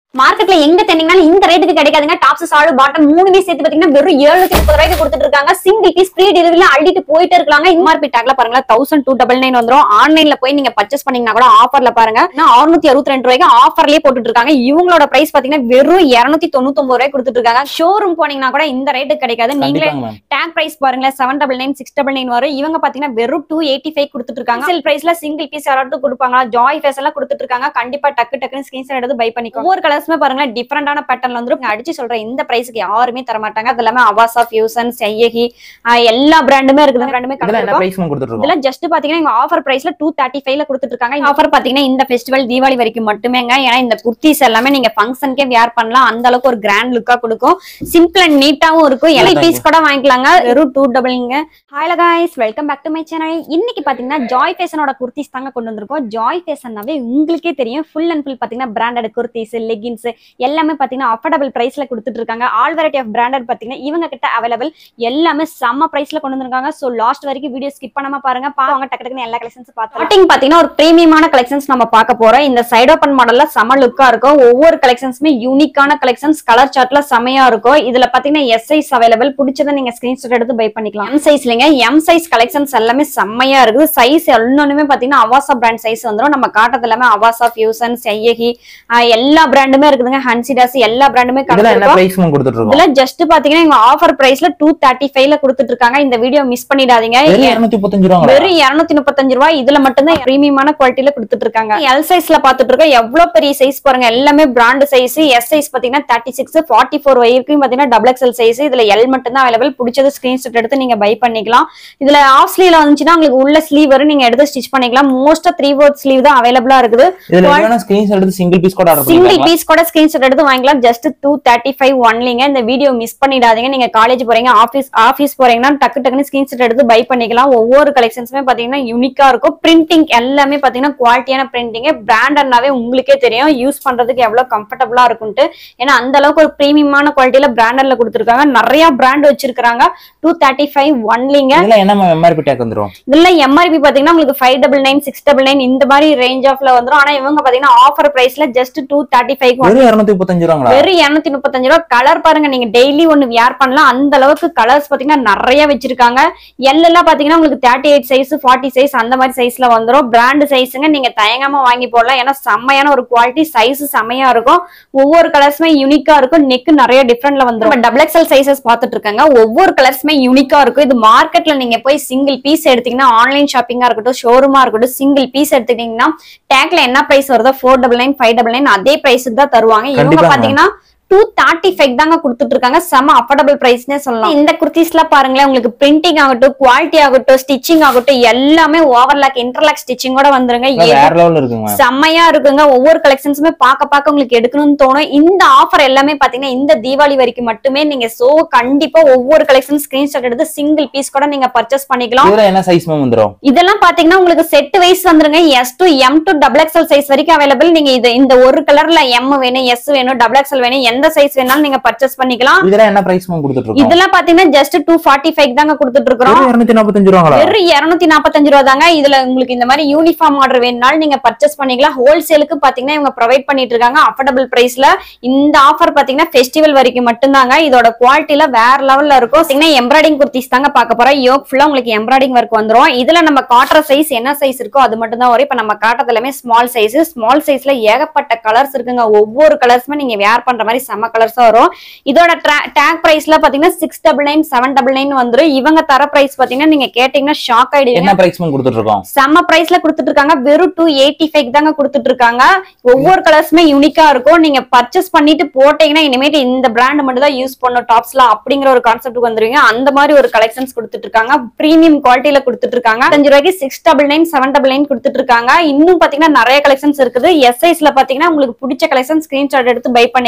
மார்க்கெட்ல எங்க தென்னீங்கன்னா இந்த ரேட்டுக்கு கிடைக்காதுங்க டாப்ஸ் சாலு பாட்டம் மூணுமே சேர்த்து பாத்தீங்கன்னா வெறும் எழுநூத்தி முப்பது ரூபாய்க்கு கொடுத்துட்டு இருக்காங்க சிங்கிள் பீஸ் ஃப்ரீ டெலிவரில அள்ளிட்டு போயிட்டு இருக்காங்க எம்ஆர்பி டேக்ல பாருங்க தௌசண்ட் டூ டபுள் நைன் வந்துரும் ஆன்லைன்ல போய் நீங்க பர்ச்சேஸ் பண்ணீங்கன்னா கூட ஆஃபர்ல பாருங்க அறுநூத்தி அறுபத்தி ரெண்டு ரூபாய்க்கு ஆஃபர்லயே போட்டுட்டு இருக்காங்க இவங்களோட பிரைஸ் பாத்தீங்கன்னா வெறும் இருநூத்தி தொண்ணூத்தி ஒன்பது ரூபாய் கொடுத்துட்டு இருக்காங்க ஷோரூம் போனீங்கன்னா கூட இந்த ரேட்டுக்கு கிடைக்காது நீங்களே கண்டிப்பாங்க மேம் டேக் பிரைஸ் பாருங்களேன் seven double nine six double nine வரும் இவங்க பாத்தீங்கன்னா வெறும் டூ எயிட்டி ஃபைவ் கொடுத்துட்டு இருக்காங்க சில் பிரைஸ்ல சிங்கிள் பீஸ் யாராவது கொடுப்பாங்களா ஜாய் ஃபேஸ் எல்லாம் கொடுத்துட்டு இருக்காங்க கண்டிப்பா டக்கு டக்குன்னு ஸ்கிரீன்ஷாட் எடுத்து பை பண்ணிக்கோ ஒவ்வொரு கலர்ஸ்மே பாருங்களேன் டிஃபரெண்டான பேட்டர்ல வந்து அடிச்சு சொல்ற இந்த பிரைஸ்க்கு யாருமே தர மாட்டாங்க அது எல்லாமே அவாசா ஃபியூசன் செய்யகி ஆஹ் எல்லா பிராண்டுமே இருக்குது பிராண்டுமே இதெல்லாம் என்ன கலந்துருக்கும் பிரைஸ் மேம் கொடுத்துட்டு இருக்கோம் இதெல்லாம் ஜஸ்ட் பாத்தீங்கன்னா இங்க ஆஃபர் பிரைஸ்ல டூ தேர்ட்டி ஃபைவ்ல கொடுத்துட்டு இருக்காங்க இந்த ஆஃபர் பாத்தீங்கன்னா இந்த ஃபெஸ்டிவல் தீபாவளி வரைக்கும் மட்டுமேங்க ஏன்னா இந்த குர்த்திஸ் எல்லாமே நீங்க ஃபங்க்ஷனுக்கே வியர் பண்ணலாம் அந்த அளவுக்கு ஒரு கிராண்ட் லுக்கா கொடுக்கும் சிம்பிள் அண்ட் நீட்டாவும் இருக்கும் எல்ஐ Thank you. பீஸ் கூட வாங்கிக்கலாங்க வெறும் டூ டபுள்ங்க hi guys welcome back to my channel இன்னைக்கு பாத்தீங்கன்னா ஜாய் ஃபேஷனோட குர்த்திஸ் தாங்க கொண்டு வந்திருக்கோம் ஜாய் ஃபேஷன்னாவே உங்களுக்கே தெரியும் ஃபுல் அண்ட் ஃபுல் பாத்தீங்கன்னா பிராண்டட் குர்த்திஸ் லெகின்ஸ் எல்லாமே பாத்தீங்கன்னா அஃபோர்டபுள் பிரைஸ்ல கொடுத்துட்டு இருக்காங்க ஆல் வெரைட்டி ஆஃப் பிராண்டட் பாத்தீங்கன்னா இவங்க கிட்ட அவைலபிள் எல்லாமே செம்ம பிரைஸ்ல கொண்டு வந்திருக்காங்க சோ லாஸ்ட் வரைக்கும் வீடியோ ஸ்கிப் பண்ணாம பாருங்க பாவங்க டக்கு டக்குன்னு எல்லா கலெக்ஷன்ஸ் பார்த்தோம் ஸ்டார்டிங் பாத்தீங்கன்னா ஒரு பிரீமியமான கலெக்ஷன்ஸ் நம்ம பார்க்க போறோம் இந்த சைட் ஓப்பன் மாடல்ல செம லுக்கா இருக்கும் ஒவ்வொரு கலெக்ஷன்ஸுமே யூனிக்கான கலெக்ஷன்ஸ் கலர் சார்ட்ல செமையா இருக்கும் இதுல பாத்தீங்கன்னா எஸ் சைஸ் அவைலபிள் பிடிச்சதை நீங்க ஸ்கிரீன்ஷாட் எடுத்து பை பண்ணிக்கலாம் எம் சைஸ்லங்க எம் சைஸ் கலெக்ஷன்ஸ் எல்லாமே செம்மையா இருக்குது சைஸ் எல்லாமே பாத்தீங்கன்னா அவாசா பிராண்ட் சைஸ் வந்துரும் நம்ம காட்டுறது எல்லாமே அவாசா ஃபியூசன் செய்யகி ஆஹ் எல்லா பிராண்டுமே இருக்குதுங்க ஹன்சிடாஸ் எல்லா பிராண்டுமே இதெல்லாம் என்ன கலந்துருக்கும் பிரைஸ் மேம் கொடுத்துட்டு இருக்கோம் இதுல ஜஸ்ட் பாத்தீங்கன்னா எங்க ஆஃபர் பிரைஸ்ல டூ தேர்ட்டி ஃபைவ்ல கொடுத்துட்டு இருக்காங்க இந்த வீடியோ மிஸ் பண்ணிடாதீங்க வெறும் இருநூத்தி முப்பத்தஞ்சு ரூபாங்களா வெறும் இருநூத்தி முப்பத்தஞ்சு ரூபாய் இதுல மட்டும்தான் பிரீமியமான குவாலிட்டியில கொடுத்துட்டு இருக்காங்க எல் சைஸ்ல பாத்துட்டு இருக்கோம் எவ்வளவு பெரிய சைஸ் பாருங்க எல்லாமே பிராண்ட் சைஸ் எஸ் சைஸ் பாத்தீங்கன்னா தேர்ட்டி சிக்ஸ் ஃபார்ட்டி ஃபோர் வரைக்கும் பாத்தீங்கன்னா டபுள் எக்ஸல் சைஸ் இதுல எல் மட்டும் தான் அவைலபிள் பிடிச்சது ஸ்கிரீன்ஷாட் எடுத்து நீங்க பை பண்ணிக்கலாம் இதுல ஆஃப் ஸ்லீவ்ல வந்துச்சுன்னா உங்களுக்கு உள்ள ஸ்லீவ் வரும் நீங்க எடுத்து ஸ்டிச் பண்ணிக்கலாம் மோஸ்டா த்ரீ ஃபோர்த் ஸ்லீவ் தான் அவைலபிளா இருக்குது இதுல வேணா ஸ்கிரீன்ஷாட் எடுத்து சிங்கிள் பீஸ் கூட ஆர்டர் சிங்கிள் பண்ணிக்கலாம் பீஸ் கூட ஸ்கிரீன்ஷாட் எடுத்து வாங்கிக்கலாம் ஜஸ்ட் டூ தேர்ட்டி ஃபைவ் ஒன்லிங்க இந்த வீடியோ மிஸ் பண்ணிடாதீங்க நீங்க காலேஜ் போறீங்க ஆஃபீஸ் ஆஃபீஸ் போறீங்கன்னா டக்கு டக்குன்னு ஸ்கிரீன்ஷாட் எடுத்து பை பண்ணிக்கலாம் ஒவ்வொரு கலெக்ஷன்ஸுமே பாத்தீங்கன்னா யூனிக்கா இருக்கும் பிரிண்டிங் எல்லாமே பாத்தீங்கன்னா குவாலிட்டியான பிரிண்டிங் பிராண்டட்னாவே உங்களுக்கே தெரியும் யூஸ் பண்றதுக்கு எவ்வளவு கம்ஃபர்டபுளா இருக்கும்ட்டு ஏன்னா அந்த அளவுக்கு ஒரு பிரீமியமான குவாலிட்டியில பிராண்டட்ல கொடுத்துருக்காங்க நிறைய பிராண்ட் வச்சிருக்காங்க டூ தேர்ட்டி ஃபைவ் ஒன்லிங்க இதெல்லாம் என்ன மேம் எம்ஆர்பி டேக் வந்துரும் இதுல எம்ஆர்பி பாத்தீங்கன்னா உங்களுக்கு five double nine six double nine இந்த மாதிரி ரேஞ்ச் ஆஃப்ல வந்துரும் ஆனா இவங்க பாத்தீங்கன்னா ஆஃபர் பிரைஸ்ல ஜஸ்ட் டூ தேர்ட்டி ஃபைவ் வெறும் இருநூத்தி முப்பத்தஞ்சு ரூபாங்களா வெறும் இருநூத்தி முப்பத்தஞ்சு ரூபா கலர் பாருங்க நீங்க டெய்லி ஒன்னு வியர் பண்ணலாம் அந்த அளவுக்கு கலர்ஸ் பாத்தீங்கன்னா நிறைய வச்சிருக்காங்க எல் எல்லாம் பாத்தீங்கன்னா உங்களுக்கு thirty eight size forty size அந்த மாதிரி சைஸ்ல வந்துரும் பிராண்ட் சைஸுங்க நீங்க தயங்காம வாங்கி போடலாம் ஏன்னா செம்மையான ஒரு குவாலிட்டி சைஸ் செம்மையா இருக்கும் ஒவ்வொரு கலர்ஸுமே யூனிக்கா இருக்கும் நெக் நிறைய டிஃப்ரெண்ட்ல வந்துரும் டபுள் எக்ஸல் சைசஸ் பாத்துட்டு இருக்காங்க ஒவ்வொரு கலர்ஸுமே யூனிக்கா இருக்கும் இது மார்க்கெட்ல நீங்க போய் சிங்கிள் பீஸ் எடுத்தீங்கன்னா ஆன்லைன் ஷாப்பிங்கா இருக்கட்டும் ஷோரூமா இருக்கட்டும் சிங்கிள் பீஸ் எடுத்துக்கிட்டீங்கன்னா டேக்ல என்ன பிரைஸ் வருதோ four double nine five double nine அதே பிரைஸுக்கு தான் தருவாங்க இவங்க கண்டிப்பாங்க. பாத்தீங்கன்னா டூ தேர்ட்டி ஃபைவ் தாங்க கொடுத்துட்டு இருக்காங்க செம அஃபோர்டபுள் பிரைஸ்னே சொல்லலாம் இந்த குர்த்திஸ்லாம் பாருங்களேன் உங்களுக்கு பிரிண்டிங் ஆகட்டும் குவாலிட்டி ஆகட்டும் ஸ்டிச்சிங் ஆகட்டும் எல்லாமே ஓவர்லாக் இன்டர்லாக் ஸ்டிச்சிங்கோட வந்துருங்க இதெல்லாம் எது வேற லெவல்ல இருக்குங்க மேம் செம்மையா இருக்குங்க ஒவ்வொரு கலெக்ஷன்ஸுமே பார்க்க பார்க்க உங்களுக்கு எடுக்கணும்னு தோணும் இந்த ஆஃபர் எல்லாமே பாத்தீங்கன்னா இந்த தீபாவளி வரைக்கும் மட்டுமே நீங்க சோ கண்டிப்பா ஒவ்வொரு கலெக்ஷன் ஸ்கிரீன்ஷாட் எடுத்து சிங்கிள் பீஸ் கூட நீங்க பர்ச்சேஸ் பண்ணிக்கலாம் இதுல என்ன சைஸ் மேம் வந்துரும் இதெல்லாம் பாத்தீங்கன்னா உங்களுக்கு செட் வைஸ் வந்துருங்க S to M to double XL size வரைக்கும் அவைலபிள் நீங்க இது இந்த ஒரு கலர்ல எம் வேணும் எஸ் வேணும் டபுள் எக்ஸ்எல் வேணும் எந்த சைஸ் வேணாலும் நீங்க பர்ச்சேஸ் பண்ணிக்கலாம் இதெல்லாம் என்ன பிரைஸ் மேம் கொடுத்துட்டு இருக்கோம் இதெல்லாம் பாத்தீங்கன்னா ஜஸ்ட் டூ ஃபார்ட்டி ஃபைவ் தாங்க கொடுத்துட்டு இருக்கிறோம் வெறும் இருநூத்தி நாற்பத்தஞ்சு ரூபாங்களா வெறும் இருநூத்தி நாற்பத்தஞ்சு ரூபா தாங்க இதுல உங்களுக்கு இந்த மாதிரி யூனிஃபார்ம் ஆர்டர் வேணும்னாலும் நீங்க பர்ச்சேஸ் பண்ணிக்கலாம் ஹோல்சேலுக்கு பாத்தீங்கன்னா இவங்க ப்ரொவைட் பண்ணிட்டு இருக்காங்க அஃபோர்டபுள் பிரைஸ்ல இந்த ஆஃபர் பாத்தீங்கன்னா ஃபெஸ்டிவல் வரைக்கும் மட்டும்தாங்க இதோட குவாலிட்டில வேற லெவல்ல இருக்கும் பாத்தீங்கன்னா எம்ப்ராய்டிங் குர்த்திஸ் தாங்க பார்க்க போறோம் யோக் ஃபுல்லா உங்களுக்கு எம்ப்ராய்டிங் ஒர்க் வந்துரும் இதுல நம்ம காட்டுற சைஸ் என்ன சைஸ் இருக்கோ அது மட்டும் தான் வரும் இப்ப நம்ம காட்டுறது எல்லாமே ஸ்மால் சைஸ் ஸ்மால் சைஸ்ல ஏகப்பட்ட கலர்ஸ் இருக்குங்க ஒவ்வொரு கலர்ஸுமே நீங்க வேர் பண்ற மாதிரி செம்ம கலர்ஸா வரும் இதோட டேக் பிரைஸ்ல பாத்தீங்கன்னா six double nine seven double nine வந்துரும் இவங்க தர பிரைஸ் பாத்தீங்கன்னா நீங்க கேட்டீங்கன்னா ஷாக் ஆயிடுவீங்க என்ன பிரைஸ் மேம் கொடுத்துட்டு இருக்கோம் செம்ம பிரைஸ்ல கொடுத்துட்டு இருக்காங்க வெறும் டூ எயிட்டி ஃபைவ் தாங்க கொடுத்துட்டு இருக்காங்க ஒவ்வொரு கலர்ஸுமே யூனிக்கா இருக்கும் நீங்க பர்ச்சேஸ் பண்ணிட்டு போட்டீங்கன்னா இனிமேட்டு இந்த பிராண்ட் மட்டும் தான் யூஸ் பண்ணும் டாப்ஸ்லாம் அப்படிங்கிற ஒரு கான்செப்ட் வந்துருவீங்க அந்த மாதிரி ஒரு கலெக்ஷன்ஸ் கொடுத்துட்டு இருக்காங்க பிரீமியம் குவாலிட்டியில கொடுத்துட்டு இருக்காங்க அஞ்சு ரூபாய்க்கு six double nine seven double nine கொடுத்துட்டு இருக்காங்க இன்னும் பாத்தீங்கன்னா நிறைய கலெக்ஷன்ஸ் இருக்குது எஸ் சைஸ்ல பாத்தீங்கன்னா உங்களுக்கு பிடிச்ச கலெக்ஷன் ஸ்கிரீன்ஷாட் எடுத்து பை பண்ணிக்கலாம்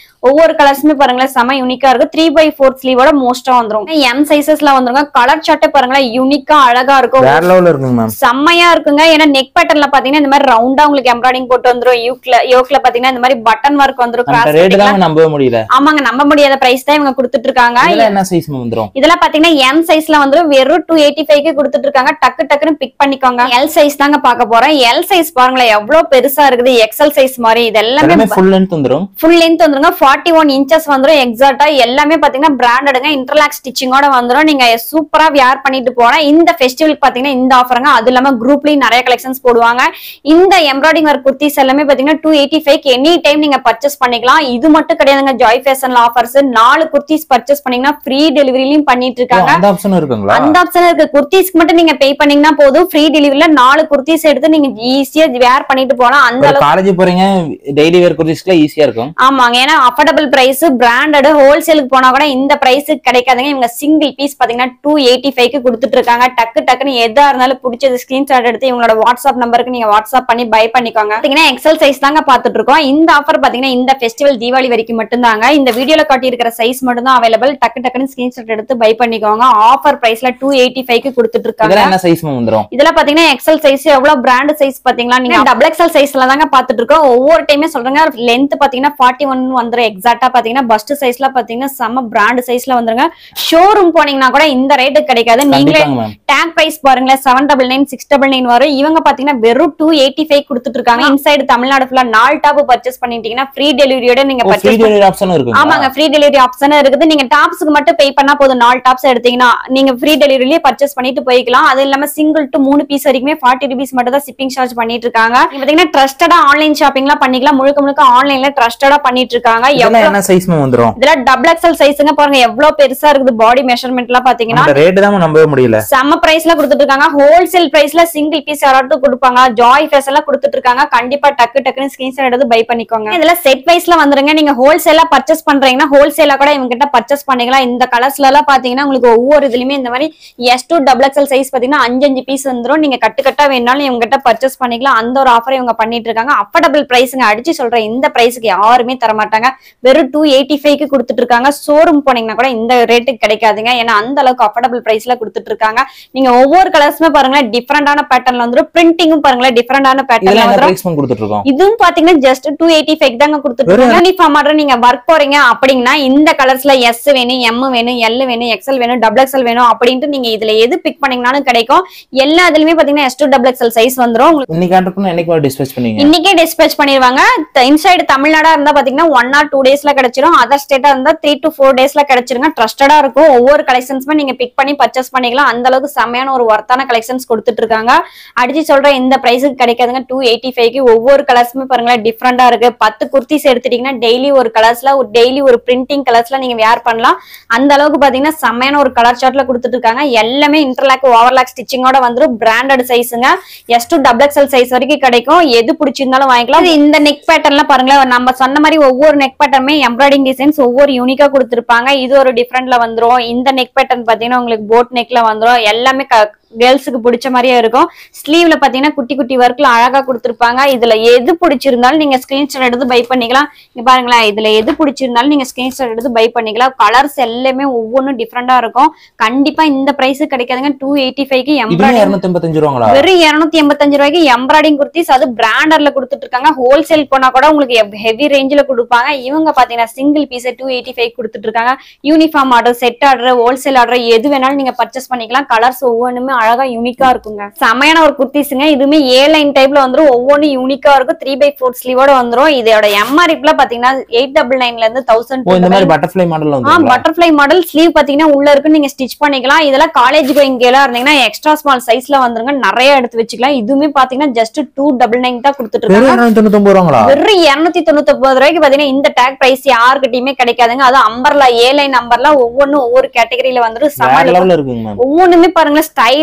ஒவ்வொரு கலர்ஸுமே பாருங்களேன் செம யூனிக்கா இருக்கு த்ரீ பை ஃபோர் ஸ்லீவோட மோஸ்டா வந்துரும் எம் சைசஸ்ல வந்துருங்க கலர் சார்ட்டே பாருங்களேன் யூனிக்கா அழகா இருக்கும் வேற லெவல்ல இருக்குங்க மேம் செம்மையா இருக்குங்க ஏன்னா நெக் பேட்டர்ன்ல பாத்தீங்கன்னா இந்த மாதிரி ரவுண்டா உங்களுக்கு எம்ப்ராய்டிஙங் போட்டு வந்துரும் யூக்ல யோக்ல பாத்தீங்கன்னா இந்த மாதிரி பட்டன் ஒர்க் வந்துரும் அந்த cross ரேட் cutting தான் நம்பவே முடியல ஆமாங்க நம்ப முடியாத பிரைஸ் தான் இவங்க கொடுத்துட்டு இருக்காங்க இதெல்லாம் என்ன சைஸ் மேம் வந்துரும் இதெல்லாம் பாத்தீங்கன்னா எம் சைஸ்ல வந்து வெறும் டூ எயிட்டி ஃபைவ்க்கு கொடுத்துட்டு இருக்காங்க டக்கு டக்குன்னு பிக் பண்ணிக்கோங்க எல் சைஸ் தாங்க பார்க்க போறோம் எல் சைஸ் பாருங்களேன் எவ்வளவு பெருசா இருக்குது எக்ஸல் சைஸ் மாதிரி இது எல்லாமே எல்லாமே ஃபுல் லென்த் வந்துரும் ஃபுல் லென்த் வந்துருங்க ஃபார்ட்டி ஒன் இன்ச்சஸ் வந்துரும் எக்ஸாக்டா எல்லாமே பாத்தீங்கன்னா பிராண்டடுங்க இன்டர்லாக் ஸ்டிச்சிங்கோட வந்துரும் நீங்க சூப்பரா வியர் பண்ணிட்டு போனா இந்த ஃபெஸ்டிவலுக்கு பாத்தீங்கன்னா இந்த ஆஃபருங்க அது இல்லாம குரூப்லயும் நிறைய கலெக்ஷன்ஸ் போடுவாங்க இந்த எம்ப்ராய்டிங் ஒர்க் குர்த்திஸ் எல்லாமே பாத்தீங்கன்னா two eighty five any time நீங்க பர்ச்சேஸ் பண்ணிக்கலாம் இது மட்டும் கிடையாதுங்க ஜாய் ஃபேஷன்ல ஆஃபர்ஸ் நாலு குர்த்திஸ் பர்ச்சேஸ் பண்ணீங்கன்னா ஃப்ரீ டெலிவரிலையும் பண்ணிட்டு ஓ, இருக்காங்க அந்த ஆப்ஷனும் இருக்குங்களா அந்த ஆப்ஷன் இருக்கு குர்த்திஸ்க்கு மட்டும் நீங்க பே பண்ணீங்கன்னா போதும் ஃப்ரீ டெலிவரில நாலு குர்த்திஸ் எடுத்து நீங்க ஈஸியா வேர் பண்ணிட்டு போலாம் அந்த ஒரு அளவுக்கு காலேஜ் போறீங்க டெய்லி வேர் குர்திஸ்க்குலாம் ஈஸியா இருக்கும் ஆமாங்க ஏன்னா அஃபோர்டபுள் பிரைஸ் பிராண்டட் ஹோல்சேலுக்கு போனா கூட இந்த பிரைஸுக்கு கிடைக்காதுங்க இவங்க சிங்கிள் பீஸ் பாத்தீங்கன்னா டூ எயிட்டி ஃபைவ்க்கு கொடுத்துட்டு இருக்காங்க டக்கு டக்குன்னு எதா இருந்தாலும் பிடிச்சது ஸ்கிரீன்ஷாட் எடுத்து இவங்களோட வாட்ஸ்அப் நம்பருக்கு நீங்க வாட்ஸ்அப் பண்ணி பை பண்ணிக்கோங்க பாத்தீங்கன்னா எக்ஸல் சைஸ் தாங்க பாத்துட்டு இருக்கோம் இந்த ஆஃபர் பாத்தீங்கன்னா இந்த ஃபெஸ்டிவல் தீபாவளி வரைக்கும் மட்டும்தாங்க இந்த வீடியோல காட்டி இருக்கிற சைஸ் மட்டும் தான் அவைலபிள் டக்கு டக்குன்னு ஸ்கிரீன்ஷாட் எடுத்து பை பண்ணிக்கோங்க ஆஃபர் பிரைஸ்ல டூ எயிட்டி ஃபைவ்க்கு கொடுத்துட்டு இருக்காங்க இதெல்லாம் என்ன சைஸ் மேம் வந்துரும் இதெல்லாம் பாத்தீங்கன்னா எக்ஸல் சைஸ் எவ்வளவு பிராண்ட் சைஸ் பாத்தீங்களா நீங்க டபுள் எக்ஸல் சைஸ்ல தாங்க பாத்துட்டு இருக்கோம் ஒவ்வொரு டைமே சொல்றேங்க லென்த் பாத்தீங்கன்னா ஃபார்ட்டி ஒன் வந்துரும் எக்ஸாக்டா பாத்தீங்கன்னா பஸ்ட் சைஸ்ல பாத்தீங்கன்னா செம்ம பிராண்ட் சைஸ்ல வந்துருங்க ஷோரூம் போனீங்கன்னா கூட இந்த ரேட்டு கிடைக்காது நீங்களே கண்டிப்பாங்க மேம் டேக் பிரைஸ் பாருங்களேன் seven double nine six double nine வரும் இவங்க பாத்தீங்கன்னா வெறும் டூ எயிட்டி ஃபைவ் கொடுத்துட்டு இருக்காங்க இன்சைடு தமிழ்நாடு ஃபுல்லா நாலு டாப் பர்ச்சேஸ் பண்ணிட்டீங்கன்னா ஃப்ரீ டெலிவரியோட நீங்க ஃப்ரீ பர்ச்சேஸ் டெலிவரி ஆப்ஷனும் இருக்குங்களா ஆமாங்க ஃப்ரீ டெலிவரி ஆப்ஷன் இருக்குது நீங்க டாப்ஸ்க்கு மட்டும் பே பண்ணா போதும் நாலு டாப்ஸ் எடுத்தீங்கன்னா நீங்க ஃப்ரீ டெலிவரிலேயே பர்ச்சேஸ் பண்ணிட்டு போய்க்கலாம் அது இல்லாம சிங்கிள் டு மூணு பீஸ் வரைக்குமே ஃபார்ட்டி ருபீஸ் மட்டும் தான் ஷிப்பிங் சார்ஜ் பண்ணிட்டு இருக்காங்க நீங்க பாத்தீங்கன்னா ட்ரஸ்டடா ஆன்லைன் ஷாப்பிங்லாம் பண்ணிக்கலாம் முழுக்க முழுக்க ஆன்லைன்ல ட்ரஸ்டடா பண்ணிட்டு இருக்காங்க இதெல்லாம் எவ்வளவு என்ன சைஸ் மேம் வந்துரும் இதெல்லாம் டபுள் எக்ஸல் சைஸுங்க பாருங்க எவ்வளவு பெருசா இருக்குது பாடி மெஷர்மெண்ட் எல்லாம் பாத்தீங்கன்னா அந்த ரேட் தான் நம்பவே முடியல செம்ம பிரைஸ்ல கொடுத்துட்டு இருக்காங்க ஹோல்சேல் பிரைஸ்ல சிங்கிள் பீஸ் யாராவது கொடுப்பாங்க ஜாய் ஃபேஸ் எல்லாம் கொடுத்துட்டு இருக்காங்க கண்டிப்பா டக்கு டக்குன்னு ஸ்கிரீன்ஷாட் எடுத்து பை பண்ணிக்கோங்க இதுல செட் வைஸ்ல வந்துருங்க நீங்க ஹோல்சேலா பர்ச்சேஸ் பண்றீங்கன்னா ஹோல்சேலா கூட இவங்க கிட்ட பர்ச்சேஸ் பண்ணிக்கலாம் இந்த கலர்ஸ்ல எல்லாம் பாத்தீங்கன்னா உங்களுக்கு ஒவ்வொரு இதுலயுமே இந்த மாதிரி S to double XL size பாத்தீங்கன்னா அஞ்சு அஞ்சு பீஸ் வந்துரும் நீங்க கட்டு கட்டா வேணாலும் இவங்க கிட்ட பர்ச்சேஸ் பண்ணிக்கலாம் அந்த ஒரு ஆஃபர் இவங்க பண்ணிட்டு இருக்காங்க அஃபோர்டபுள் பிரைஸுங்க அடிச்சு சொல்றேன் இந்த பிரைஸுக்கு யாருமே தர மாட்டாங்க வெறும் டூ எயிட்டி ஃபைவ்க்கு கொடுத்துட்டு இருக்காங்க ஷோரூம் போனீங்கன்னா கூட இந்த ரேட்டுக்கு கிடைக்காதுங்க ஏன்னா அந்த அளவுக்கு அஃபோர்டபுள் பிரைஸ்ல கொடுத்துட்டு இருக்காங்க நீங்க ஒவ்வொரு கலர்ஸுமே பாருங்களேன் டிஃப்ரெண்டான பேட்டர்ன்ல வந்துரும் பிரிண்டிங்கும் பாருங்களேன் டிஃப்ரெண்டான பேட்டர்ல இதெல்லாம் என்ன வந்துரும் பிரைஸ் மேம் கொடுத்துட்டு இருக்கோம் இதுவும் பாத்தீங்கன்னா ஜஸ்ட் டூ எயிட்டி ஃபைவ் தாங்க கொடுத்துருக்காங்க யூனிஃபார்ம் ஆர்டர் நீங்க ஒர்க் போறீங்க அப்படின்னா இந்த கலர்ஸ்ல எஸ் வேணும் எம் வேணும் எல் வேணும் எக்ஸ்எல் வேணும் டபுள் எக்ஸ்எல் வேணும் அப்படின்ட்டு நீங்க இதுல எது பிக் பண்ணீங்கனாலும் கிடைக்கும் எல்லா இதுலயுமே பாத்தீங்கன்னா S to double XL size வந்துரும் உங்களுக்கு இன்னைக்கு ஆர்டர் பண்ணா என்னைக்கு டிஸ்பேச் பண்ணீங்க இன்னைக்கே டிஸ்பேச் பண்ணிடுவாங்க இன்சைடு தமிழ்நாடா இருந்தா பாத்தீங்கன்னா ஒன் ஆர் டூ டேஸ்ல கிடைச்சிரும் அதர் ஸ்டேட்டா இருந்தா த்ரீ டு ஃபோர் டேஸ்ல கிடைச்சிருங்க ட்ரஸ்டடா இருக்கும் ஒவ்வொரு கலெக்ஷன்ஸுமே நீங்க பிக் பண்ணி பர்ச்சேஸ் பண்ணிக்கலாம் அந்த அளவுக்கு செம்மையான ஒரு ஒர்த்தான கலெக்ஷன்ஸ் கொடுத்துட்டு இருக்காங்க அடிச்சு சொல்றேன் இந்த பிரைஸுக்கு கிடைக்காதுங்க டூ எயிட்டி ஃபைவ்க்கு ஒவ்வொரு கலர்ஸுமே பாருங்களேன் டிஃப்ரெண்டா இருக்கு பத்து குர்த்திஸ் எடுத்துட்டீங்கன்னா டெய்லி ஒரு கலர்ஸ்ல ஒரு டெய்லி ஒரு பிரிண்டிங் கலர்ஸ்ல நீங்க வேர் பண்ணலாம் அந்த அளவுக்கு பாத்தீங்கன்னா செம்மையான ஒரு கலர் சார்ட்ல கொடுத்துட்டு இருக்காங்க எல்லாமே இன்டர்லாக் ஓவர்லாக் ஸ்டிச்சிங்கோட வந்துரும் பிராண்டட் சைஸுங்க S to double XL size வரைக்கும் கிடைக்கும் எது பிடிச்சிருந்தாலும் வாங்கிக்கலாம் இது இந்த நெக் பேட்டர்ன்ல பாருங்களேன் நம்ம சொன்ன மாதிரி ஒவ்வொரு நெக் பேட்டர்மே எம்ப்ராய்டிங் டிசைன்ஸ் ஒவ்வொரு யூனிக்கா கொடுத்துருப்பாங்க இது ஒரு டிஃப்ரெண்ட்ல வந்துரும் இந்த நெக் பேட்டர்ன் பாத்தீங்கன்னா உங்களுக்கு போட் நெக்ல வந்துரும் எல்லாமே கேர்ள்ஸுக்கு பிடிச்ச மாதிரியே இருக்கும் ஸ்லீவ்ல பாத்தீங்கன்னா குட்டி குட்டி ஒர்க்ல அழகா கொடுத்துருப்பாங்க இதுல எது பிடிச்சிருந்தாலும் நீங்க ஸ்கிரீன்ஷாட் எடுத்து பை பண்ணிக்கலாம் இங்க பாருங்களேன் இதுல எது பிடிச்சிருந்தாலும் நீங்க ஸ்கிரீன்ஷாட் எடுத்து பை பண்ணிக்கலாம் கலர்ஸ் எல்லாமே ஒவ்வொன்றும் டிஃப்ரெண்டா இருக்கும் கண்டிப்பா இந்த பிரைஸ் கிடைக்காதுங்க டூ எயிட்டி ஃபைவ்க்கு இதுவே எம்ப்ராய்டிங் இருநூத்தி எண்பத்தஞ்சு ரூபாங்களா வெறும் இருநூத்தி எண்பத்தஞ்சு ரூபாய்க்கு எம்ப்ராய்டிங் குர்த்திஸ் அது பிராண்டர்ல கொடுத்துட்டு இருக்காங்க ஹோல்சேல் போனா கூட உங்களுக்கு ஹெவி ரேஞ்சில கொடுப்பாங்க இவங்க பாத்தீங்கன்னா single piece two eighty five கொடுத்துட்டு இருக்காங்க uniform order set order wholesale order எது வேணாலும் நீங்க பர்ச்சேஸ் பண்ணிக்கலாம் கலர்ஸ் ஒவ்வொன்றுமே அழகா யூனிக்கா இருக்குங்க செமையான ஒரு குர்த்திஸுங்க இதுவுமே ஏ லைன் டைப்ல வந்துரும் ஒவ்வொன்றும் யூனிக்கா இருக்கும் த்ரீ பை ஃபோர் ஸ்லீவோட வந்துரும் இதோட எம்ஆர்எப்ல பாத்தீங்கன்னா எயிட் டபுள் நைன்ல இருந்து ஓ இந்த மாதிரி தௌசண்ட் பட்டர்ஃபிளை மாடல் ஆ வந்து பட்டர்ஃபிளை மாடல் ஸ்லீவ் பாத்தீங்கன்னா உள்ள இருக்கு நீங்க ஸ்டிச் பண்ணிக்கலாம் இதெல்லாம் காலேஜ் கோயிங் எல்லாம் இருந்தீங்கன்னா எக்ஸ்ட்ரா ஸ்மால் சைஸ்ல வந்துருங்க நிறைய எடுத்து வச்சுக்கலாம் இதுவுமே பாத்தீங்கன்னா ஜஸ்ட் டூ டபுள் நைன் தான் கொடுத்துட்டு வெறும் இருக்காங்க இருநூத்தி தொண்ணூத்தி ரூபாங்களா வெறும் இருநூத்தி தொண்ணூத்தி ஒன்பது ரூபாய்க்கு பாத்தீங்கன்னா இந்த டேக் பிரைஸ் யாருக்கிட்டயுமே கிடைக்காதுங்க அது அம்பர்லா ஏ லைன் நம்பர்லாம் ஒவ்வொன்றும் ஒவ்வொரு கேட்டகரியில வந்துட்டு வேற சமாளி லெவல்ல இருக்குங்க மேம் ஒவ்வொன்றுமே பாருங்களேன் ஸ்டைலா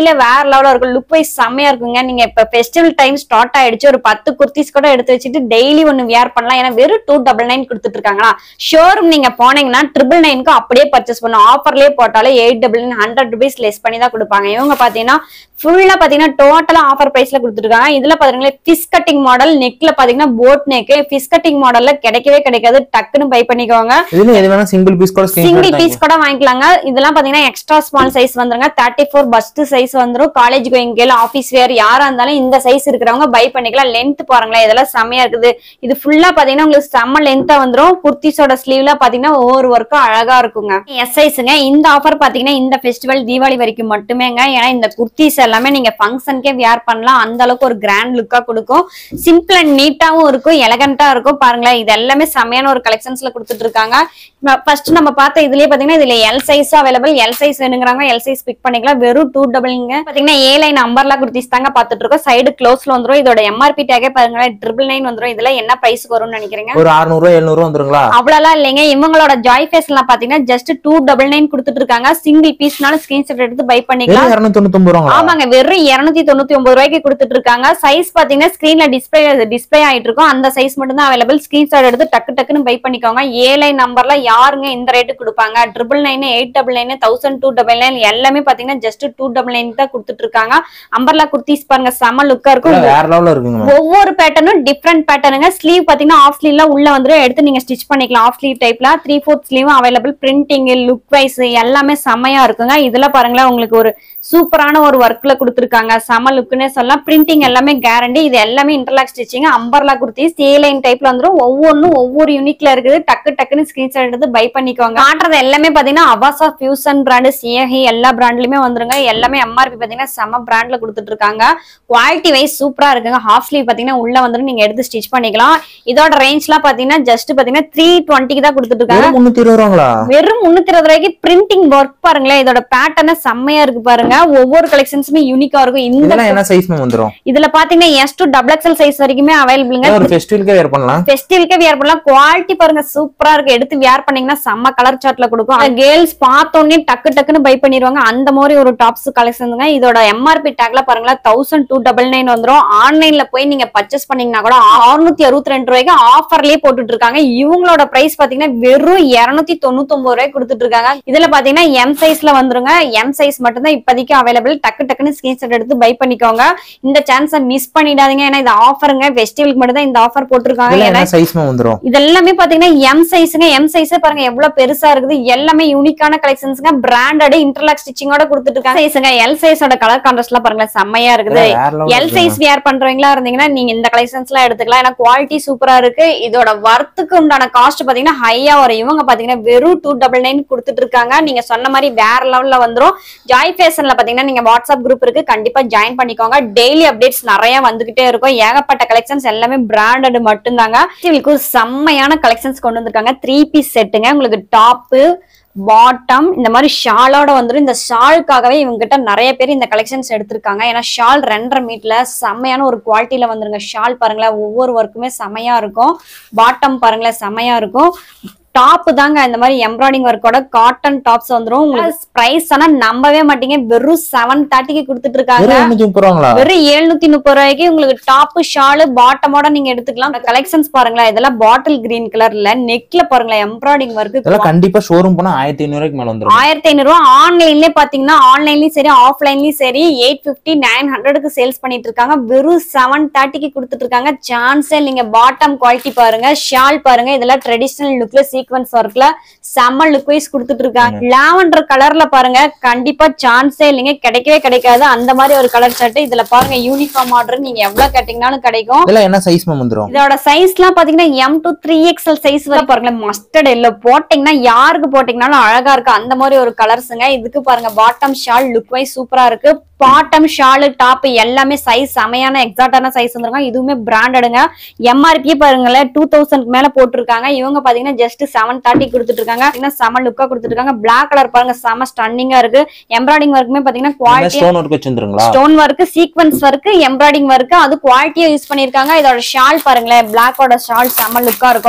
உண்மையிலே வேற லெவலா இருக்கும் லுக் வைஸ் செம்மையா இருக்குங்க நீங்க இப்ப ஃபெஸ்டிவல் டைம் ஸ்டார்ட் ஆயிடுச்சு ஒரு பத்து குர்த்திஸ் கூட எடுத்து வச்சுட்டு டெய்லி ஒன்னு வியர் பண்ணலாம் ஏன்னா வெறும் டூ டபுள் நைன் கொடுத்துட்டு இருக்காங்களா ஷோரூம் நீங்க போனீங்கன்னா ட்ரிபிள் நைனுக்கு அப்படியே பர்ச்சேஸ் பண்ணும் ஆஃபர்லயே போட்டாலே eight double nine hundred rupees less பண்ணி தான் கொடுப்பாங்க இவங்க பாத்தீங்கன்னா ஃபுல்லா பாத்தீங்கன்னா டோட்டலா ஆஃபர் பிரைஸ்ல கொடுத்துருக்காங்க இதுல பாத்தீங்கன்னா ஃபிஸ் கட்டிங் மாடல் நெக்ல பாத்தீங்கன்னா போட் நெக் ஃபிஸ் கட்டிங் மாடல்ல கிடைக்கவே கிடைக்காது டக்குன்னு பை பண்ணிக்கோங்க இதுல எது வேணா சிங்கிள் பீஸ் கூட சிங்கிள் ஸ்கிரீன் பீஸ் கூட வாங்கிக்கலாங்க இதெல்லாம் பாத்தீங்கன்னா எக்ஸ்ட்ரா ஸ்மால் சைஸ் வந்துருங்க தேர்ட்டி ஃபோர் பஸ்ட் சைஸ் வந்துரும் college going girl office wear யாரா இருந்தாலும் இந்த சைஸ் இருக்கிறவங்க பை பண்ணிக்கலாம் லென்த் பாருங்களேன் இதெல்லாம் செம்மையா இருக்குது இது ஃபுல்லா பாத்தீங்கன்னா உங்களுக்கு செம்ம லென்த்தா வந்துரும் குர்த்திஸோட ஸ்லீவ்ல பாத்தீங்கன்னா ஒவ்வொரு ஒர்க்கும் அழகா இருக்குங்க எஸ் சைஸுங்க இந்த ஆஃபர் பாத்தீங்கன்னா இந்த ஃபெஸ்டிவல் தீபாவளி வரைக்கும் மட்டுமேங்க ஏன்னா இந்த குர்த்திஸ் எல்லாமே நீங்க ஃபங்க்ஷனுக்கே வியர் பண்ணலாம் அந்த அளவுக்கு ஒரு கிராண்ட் லுக்கா கொடுக்கும் சிம்பிள் அண்ட் நீட்டாவும் இருக்கும் எலகண்டா இருக்கும் பாருங்களேன் இது எல்லாமே செம்மையான ஒரு கலெக்ஷன்ஸ்ல கொடுத்துட்டு இருக்காங்க ஃபர்ஸ்ட் நம்ம பார்த்த இதுலயே பாத்தீங்கன்னா இதுல L size available L size வேணுங்கிறாங்க எல் சைஸ் பிக் பண்ணிக்கலாம் வெறும் டூ டபுள்ங்க பாத்தீங்கன்னா ஏ லைன் நம்பர்லாம் குர்த்திஸ் தாங்க பாத்துட்டு இருக்கோம் சைடு க்ளோஸ்ல வந்துரும் இதோட எம்ஆர்பி டேகே பாருங்களேன் ட்ரிபிள் நைன் வந்துரும் இதுல என்ன பிரைஸ் வரும்னு நினைக்கிறீங்க ஒரு 600 ரூபா 700 ரூபா வந்துருங்களா அவ்வளவுலாம் இல்லைங்க இவங்களோட ஜாய் ஃபேஸ்லாம் பாத்தீங்கன்னா ஜஸ்ட் டூ டபுள் நைன் கொடுத்துட்டு இருக்காங்க சிங்கிள் பீஸ்னாலும் ஸ்கிரீன்ஷாட் எடுத்து பை பண்ணிக்கலாம் வெறும் 299 ரூபாங்களா ஆமாங்க வெறும் இருநூத்தி தொண்ணூத்தி ஒன்பது ரூபாய்க்கு கொடுத்துட்டு இருக்காங்க சைஸ் பாத்தீங்கன்னா ஸ்கிரீன்ல டிஸ்பிளே டிஸ்பிளே ஆயிட்டு இருக்கும் அந்த சைஸ் மட்டும் தான் அவைலபிள் ஸ்கிரீன்ஷாட் எடுத்து டக்கு டக்குன்னு பை பண்ணிக்கோங்க ஏ லைன் நம்பர்ல யாருங்க இந்த ரேட்டு கொடுப்பாங்க triple nine eight double nine thousand two double nine எல்லாமே பாத்தீங்கன்னா ஜஸ்ட் டூ டபுள் நைன் தான் கொடுத்துட்டு இருக்காங்க அம்பர்லா குர்த்திஸ் பாருங்க செம லுக்கா இருக்கும் வேற லெவல்ல இருக்குங்க மேம் ஒவ்வொரு பேட்டர்னும் டிஃப்ரெண்ட் பேட்டர்னுங்க ஸ்லீவ் பாத்தீங்கன்னா ஆஃப் ஸ்லீவ்ல உள்ள வந்துரும் எடுத்து நீங்க ஸ்டிச் பண்ணிக்கலாம் ஆஃப் ஸ்லீவ் டைப்ல த்ரீ ஃபோர்த் ஸ்லீவும் அவைலபிள் பிரிண்டிங் லுக் வைஸ் எல்லாமே செம்மையா இருக்குங்க இதுல பாருங்களேன் உங்களுக்கு ஒரு சூப்பரான ஒரு ஒர்க்ல கொடுத்துருக்காங்க செம லுக்குன்னே சொல்லலாம் பிரிண்டிங் எல்லாமே கேரண்டி இது எல்லாமே இன்டர்லாக் ஸ்டிச்சிங் அம்பர்லா குர்த்தி சே லைன் டைப்ல வந்துரும் ஒவ்வொன்றும் ஒவ்வொரு யூனிக்ல இருக்குது டக்கு டக்குன்னு ஸ்கிரீன்ஷாட் எடுத்து பை பண்ணிக்கோங்க காட்டுறது எல்லாமே பாத்தீங்கன்னா அவாசா ஃபியூசன் பிராண்டு சிஏஹி எல்லா பிராண்ட்லயுமே வந்துருங்க எல்லாமே எம்ஆர்பி பாத்தீங்கன்னா செம பிராண்ட்ல கொடுத்துட்டு இருக்காங்க குவாலிட்டி வைஸ் சூப்பரா இருக்குங்க ஹாஃப் ஸ்லீவ் பாத்தீங்கன்னா உள்ள வந்து நீங்க எடுத்து ஸ்டிச் பண்ணிக்கலாம் இதோட ரேஞ்ச்லாம் பாத்தீங்கன்னா ஜஸ்ட் பாத்தீங்கன்னா த்ரீ டுவெண்ட்டிக்கு தான் கொடுத்துட்டு இருக்காங்க வெறும் 320 ரூபாங்களா வெறும் முன்னூத்தி இருபது ரூபாய்க்கு பிரிண்டிங் ஒர்க் பாருங்களேன் இதோட பேட்டர்ன் செம்மையா இருக்கு பாருங்க ஒவ்வொரு கலெக்ஷன்ஸுமே யூனிக்கா இருக்கும் இந்த இதெல்லாம் என்ன சைஸ் மேம் வந்துரும் இதுல பாத்தீங்கன்னா S to double XL size வரைக்குமே அவைலபிளுங்க ஒரு ஃபெஸ்டிவலுக்கே வேர் பண்ணலாம் ஃபெஸ்டிவலுக்கே வியர் பண்ணலாம் குவாலிட்டி பாருங்க சூப்பரா இருக்கு எடுத்து வியர் பண்ணீங்கன்னா செம்ம கலர் சார்ட்ல கொடுக்கும் கேர்ள்ஸ் பார்த்தோன்னே டக்கு டக்குன்னு பை பண்ணிடுவாங்க அந்த மாதிரி ஒரு டாப்ஸ் கலெக்ஷனுங்க இதோட எம்ஆர்பி டேக்ல பாருங்களேன் தௌசண்ட் டூ டபுள் நைன் வந்துரும் ஆன்லைன்ல போய் நீங்க பர்ச்சேஸ் பண்ணீங்கன்னா கூட அறுநூத்தி அறுபத்தி ரெண்டு ரூபாய்க்கு ஆஃபர்லயே போட்டுட்டு இருக்காங்க இவங்களோட பிரைஸ் பாத்தீங்கன்னா வெறும் இருநூத்தி தொண்ணூத்தி ஒன்பது ரூபாய்க்கு கொடுத்துட்டு இருக்காங்க இதுல பாத்தீங்கன்னா எம் சைஸ்ல வந்துருங்க எம் சைஸ் மட்டும் தான் இப்போதைக்கு அவைலபிள் டக்கு டக்குன்னு ஸ்கிரீன்ஷாட் எடுத்து பை பண்ணிக்கோங்க இந்த சான்ஸை மிஸ் பண்ணிடாதீங்க ஏன்னா இது ஆஃபருங்க ஃபெஸ்டிவலுக்கு மட்டும் தான் இந்த ஆஃபர் போட்டிருக்காங்க இதெல்லாம் ஏன்னா என்ன சைஸ் மேம் வந்துரும் இது எல்லாமே பாத்தீங்கன்னா எம் சைஸ்ங்க எம் சைஸே பாருங்க எவ்வளவு பெருசா இருக்குது எல்லாமே யூனிக்கான கலெக்ஷன்ஸ்ங்க பிராண்டட் இன்டர்லாக் ஸ்டிச்சிங்கோட கொடுத்துட்டு இருக்காங்க சைஸுங்க எல் சைஸோட கலர் கான்ட்ராஸ்ட் எல்லாம் பாருங்க செம்மையா இருக்குது வேற level எல் இருக்குங்க. சைஸ் வியர் பண்றவங்களா இருந்தீங்கன்னா நீங்க இந்த கலெக்ஷன்ஸ் எல்லாம் எடுத்துக்கலாம் ஏன்னா குவாலிட்டி சூப்பரா இருக்கு இதோட வர்த்துக்கு உண்டான காஸ்ட் பாத்தீங்கன்னா ஹையா வரும் இவங்க பாத்தீங்கன்னா வெறும் டூ டபுள் நைன் கொடுத்துட்டு இருக்காங்க நீங்க சொன்ன மாதிரி வேற லெவல்ல வந்துரும் ஜாய் ஃபேஷன்ல பாத்தீங்கன்னா நீங்க வாட்ஸ்அப் குரூப் இருக்கு கண்டிப்பா ஜாயின் பண்ணிக்கோங்க டெய்லி அப்டேட்ஸ் நிறைய வந்துகிட்டே இருக்கும் ஏகப்பட்ட கலெக்ஷன்ஸ் எல்லாமே பிராண்டட் மட்டும்தாங்க உங்களுக்கு செம்மையான கலெக்ஷன்ஸ் கொண்டு வந்திருக்காங்க த்ரீ பீஸ் செட்டுங்க உங்களுக்கு டாப்பு பாட்டம் இந்த மாதிரி ஷாலோட வந்துடும் இந்த ஷாலுக்காகவே இவங்க கிட்ட நிறைய பேர் இந்த கலெக்ஷன்ஸ் எடுத்திருக்காங்க ஏன்னா ஷால் ரெண்டரை மீட்ல செம்மையான ஒரு குவாலிட்டியில வந்துருங்க ஷால் பாருங்களேன் ஒவ்வொரு ஒர்க்குமே செமையா இருக்கும் பாட்டம் பாருங்களேன் செமையா இருக்கும் டாப் தாங்க இந்த மாதிரி எம்ப்ராய்டிங் ஒர்க்கோட காட்டன் டாப்ஸ் வந்துரும் உங்களுக்கு பிரைஸ் ஆனா நம்பவே மாட்டீங்க வெறும் செவன் தேர்ட்டிக்கு கொடுத்துட்டு இருக்காங்க வெறும் 230 ரூபாங்களா வெறும் எழுநூத்தி முப்பது ரூபாய்க்கு உங்களுக்கு டாப் ஷாலு பாட்டமோட நீங்க எடுத்துக்கலாம் கலெக்ஷன்ஸ் பாருங்களேன் இதெல்லாம் பாட்டில் கிரீன் கலர்ல நெக்ல பாருங்களேன் எம்ப்ராய்டிங் ஒர்க் இதெல்லாம் கண்டிப்பா ஷோரூம் போனா 1500 ரூபாய்க்கு மேல வந்துரும் ஆயிரத்தி ஐநூறு ரூபா ஆன்லைன்லயே பாத்தீங்கன்னா ஆன்லைன்லயும் சரி ஆஃப்லைன்லயும் சரி எயிட் பிப்டி நைன் ஹண்ட்ரடுக்கு சேல்ஸ் பண்ணிட்டு இருக்காங்க வெறும் செவன் தேர்ட்டிக்கு கொடுத்துட்டு இருக்காங்க சான்ஸே நீங்க பாட்டம் குவாலிட்டி பாருங்க ஷால் பாருங்க இதெல்லாம் ட்ரெடிஷனல் லுக்ல சீக்வன்ஸ் ஒர்க்ல செம்ம லுக் வைஸ் கொடுத்துட்டு இருக்காங்க லாவெண்டர் கலர்ல பாருங்க கண்டிப்பா சான்ஸே இல்லைங்க கிடைக்கவே கிடைக்காது அந்த மாதிரி ஒரு கலர் ஷர்ட் இதுல பாருங்க யூனிஃபார்ம் ஆர்டர் நீங்க எவ்வளவு கேட்டீங்கன்னாலும் கிடைக்கும் இதெல்லாம் என்ன சைஸ் மேம் வந்துரும் இதோட சைஸ்லாம் பாத்தீங்கன்னா M to three XL size வரை பாருங்களேன் மஸ்டர்ட் எல்லோ போட்டீங்கன்னா யாருக்கு போட்டீங்கன்னாலும் அழகா இருக்கு அந்த மாதிரி ஒரு கலர்ஸுங்க இதுக்கு பாருங்க பாட்டம் ஷால் லுக் வைஸ் சூப்பரா இருக்கு பாட்டம் ஷாலு டாப் எல்லாமே சைஸ் செமையான எக்ஸாக்டான சைஸ் வந்துருங்க இதுவுமே பிராண்டடுங்க எம்ஆர்பி பாருங்களேன் டூ தௌசண்ட் மேல போட்டிருக்காங்க இவங்க பாத்தீங்கன்னா ஜஸ்ட் செவன் தேர்ட்டி கொடுத்துட்டு இருக்காங்க பாத்தீங்கன்னா செம லுக்கா கொடுத்துட்டு இருக்காங்க பிளாக் கலர் பாருங்க செம ஸ்டன்னிங்கா இருக்கு எம்ப்ராய்டிங் ஒர்க்குமே பாத்தீங்கன்னா குவாலிட்டி ஸ்டோன் ஒர்க் வச்சிருந்துருங்களா stone work sequence work embroidering work அது குவாலிட்டியா யூஸ் பண்ணிருக்காங்க இதோட ஷால் பாருங்களேன் பிளாக்கோட ஷால் செம்ம லுக்கா இருக்கும்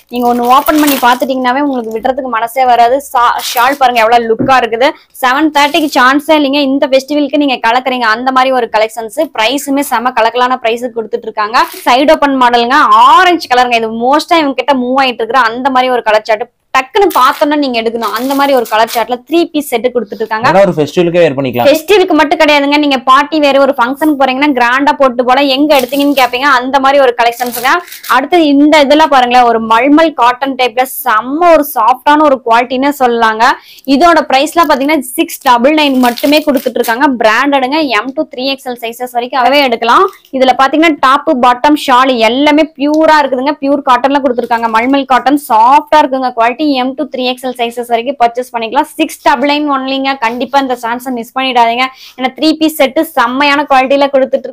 நீங்க ஒன்னு ஓபன் பண்ணி பாத்துட்டீங்கன்னாவே உங்களுக்கு விடுறதுக்கு மனசே வராது ஷால் பாருங்க எவ்வளவு லுக்கா இருக்குது செவன் தேர்ட்டிக்கு சான்ஸே இல்லைங்க இந்த ஃபெஸ்டிவலுக்கு நீங்க கலக்குறீங்க அந்த மாதிரி ஒரு கலெக்ஷன்ஸ் பிரைஸுமே செம கலக்கலான பிரைஸ் கொடுத்துட்டு இருக்காங்க சைடு ஓப்பன் மாடலுங்க ஆரஞ்சு கலருங்க இது மோஸ்டா இவங்க கிட்ட மூவ் ஆயிட்டு இருக்கிற அந்த மாதிரி ஒரு கலர் சார்ட் டக்குன்னு பார்த்தோன்னா நீங்க எடுக்கணும் அந்த மாதிரி ஒரு கலர் சார்ட்ல த்ரீ பீஸ் செட்டு கொடுத்துட்டு இருக்காங்க ஏதாவது ஒரு ஃபெஸ்டிவலுக்கே வேர் பண்ணிக்கலாம் ஃபெஸ்டிவலுக்கு மட்டும் கிடையாதுங்க நீங்க பார்ட்டி வேற ஒரு ஃபங்க்ஷனுக்கு போறீங்கன்னா கிராண்டா போட்டு போல எங்க எடுத்தீங்கன்னு கேப்பீங்க அந்த மாதிரி ஒரு கலெக்ஷன்ஸ்ங்க அடுத்து இந்த இதெல்லாம் பாருங்களேன் ஒரு மல்மல் காட்டன் டைப்ல செம்ம ஒரு சாஃப்டான ஒரு குவாலிட்டின்னு சொல்லலாங்க இதோட பிரைஸ்லாம் பாத்தீங்கன்னா சிக்ஸ் டபுள் நைன் மட்டுமே கொடுத்துட்டு இருக்காங்க பிராண்டடுங்க M to three XL sizes வரைக்கும் அவே எடுக்கலாம் இதுல பாத்தீங்கன்னா டாப் பாட்டம் ஷால் எல்லாமே பியூரா இருக்குதுங்க பியூர் காட்டன்ல கொடுத்துருக்காங்க மல்மல் காட்டன் சாஃப்டா இருக்குங்க quality M to three XL sizes வரைக்கும் பர்ச்சேஸ் பண்ணிக்கலாம் சிக்ஸ் டபுள் நைன் ஒன்லிங்க கண்டிப்பா இந்த சான்ஸை மிஸ் பண்ணிடாதீங்க ஏன்னா த்ரீ பீஸ் செட்டு செம்மையான குவாலிட்டியில கொடுத்துட்டு